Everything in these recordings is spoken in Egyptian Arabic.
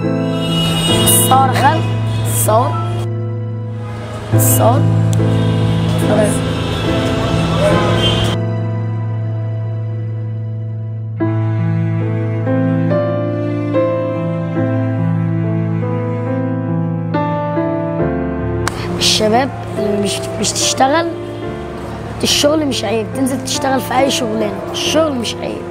صار خل صار صار الشباب اللي مش مش تشتغل الشغل مش عيب تنزل تشتغل في اي شغلانه الشغل مش عيب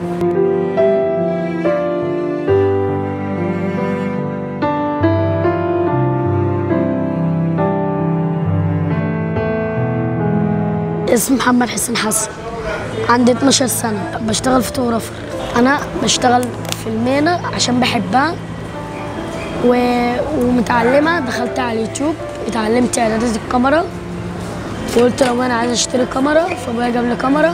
اسمي محمد حسين حسن عندي 12 سنة بشتغل فوتوغرافر أنا بشتغل في المهنة عشان بحبها و... ومتعلمة دخلت على اليوتيوب اتعلمت إعدادات الكاميرا وقلت لو أنا عايز أشتري كاميرا فأبويا جاب لي كاميرا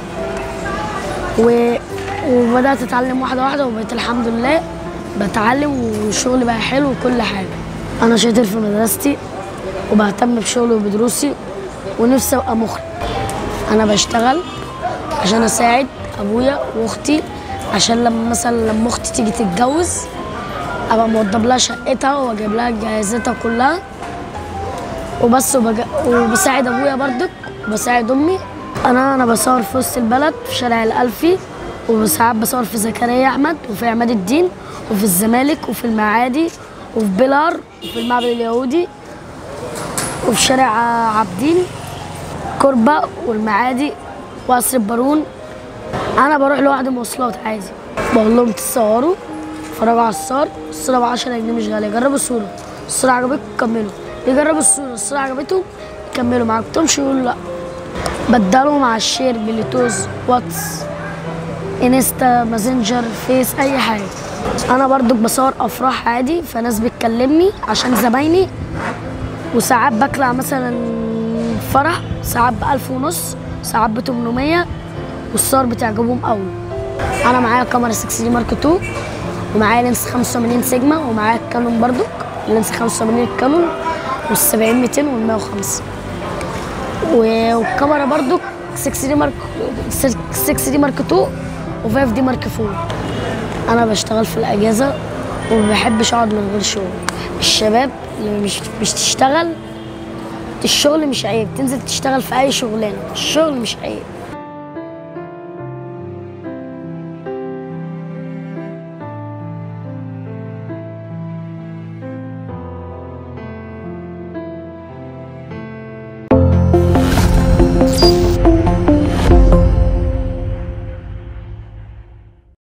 و... وبدأت أتعلم واحدة واحدة وبقيت الحمد لله بتعلم والشغل بقى حلو وكل حاجة أنا شاطر في مدرستي وبهتم بشغلي وبدروسي ونفسي أبقى مخرج أنا بشتغل عشان أساعد أبويا وأختي عشان لما مثلا لما أختي تيجي تتجوز أبقى موضب لها شقتها وأجيب لها جهازاتها كلها وبس وبج... وبساعد أبويا برضك وبساعد أمي أنا أنا بصور في وسط البلد في شارع الألفي وساعات بصور في زكريا أحمد وفي عماد الدين وفي الزمالك وفي المعادي وفي بيلار وفي المعبد اليهودي وفي شارع عابدين كربة والمعادي وقصر البارون انا بروح لوحدي مواصلات عادي بقول لهم تصوروا اتفرجوا على الصور الصورة ب 10 جنيه مش غالية جربوا الصورة الصورة عجبتكم كملوا يجربوا الصورة الصورة عجبتهم يكملوا ما عجبتهمش يقولوا لا بدلهم على الشير بلوتوز واتس انستا ماسنجر فيس اي حاجة انا برضو بصور افراح عادي فناس بتكلمني عشان زبايني وساعات بكلع مثلا فرح ساعات بألف ونص ساعات ب 800 والصور بتعجبهم قوي انا معايا كاميرا 6 دي مارك 2 ومعايا لينس 85 سيجما ومعايا الكانون برضو اللينس 85 الكانون وال 70 200 وال 105 والكاميرا برضو 6 دي مارك 6 دي مارك 2 و5 دي مارك 4 انا بشتغل في الاجازه وما بحبش اقعد من غير شغل الشباب اللي مش مش تشتغل الشغل مش عيب تنزل تشتغل في اي شغلانه الشغل مش عيب